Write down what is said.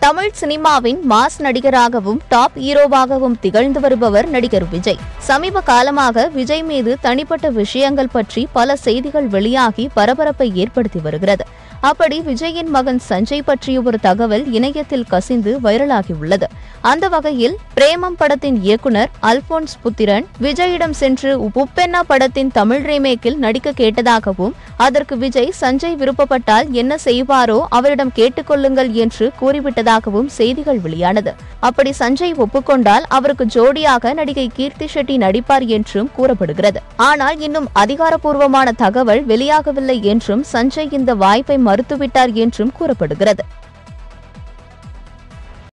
தமிழ் சினிமாவின் mass நடிகராகவும் top ஹீரோவாகவும் திகழ்ந்து வருபவர் நடிகர் விஜய் சமீப காலமாக விஜய் மீது தனிப்பட்ட விஷயங்கள் பற்றி பல செய்திகள் வெளியாகி பரபரப்பை ஏற்படுத்தி வருகிறது அப்படி விஜயின் மகன் சஞ்சய் பற்றிய ஒரு தகவல் இணையத்தில் கசிந்து வைரலாகியுள்ளது அந்த வகையில் பிரேமம் படத்தின் இயக்குனர் அல்போன்ஸ் புத்திரன் விஜயிடம் சென்று உப்பென்னா படத்தின் தமிழ் ரீமேக்கில் நடிக்க கேட்டதாகவும் அதற்கு விஜய் சஞ்சய் விருப்பப்பட்டால் என்ன செய்வாரோ அவரிடம் கேட்டுக்கொள்ளுங்கள் என்று கூறிவிட்டதாகவும் செய்திகள் வெளியானது அப்படி சஞ்சய் ஒப்புக்கொண்டால் அவருக்கு ஜோடியாக நடிகை கீர்த்தி ஷெட்டி நடிப்பார் என்றும் கூறப்படுகிறது ஆனால் இன்னும் அதிகாரப்பூர்வமான தகவல் வெளியாகவில்லை என்றும் சஞ்சய் இந்த வாய்ப்பை மறுத்துவிட்டார் என்றும் கூறப்படுகிறது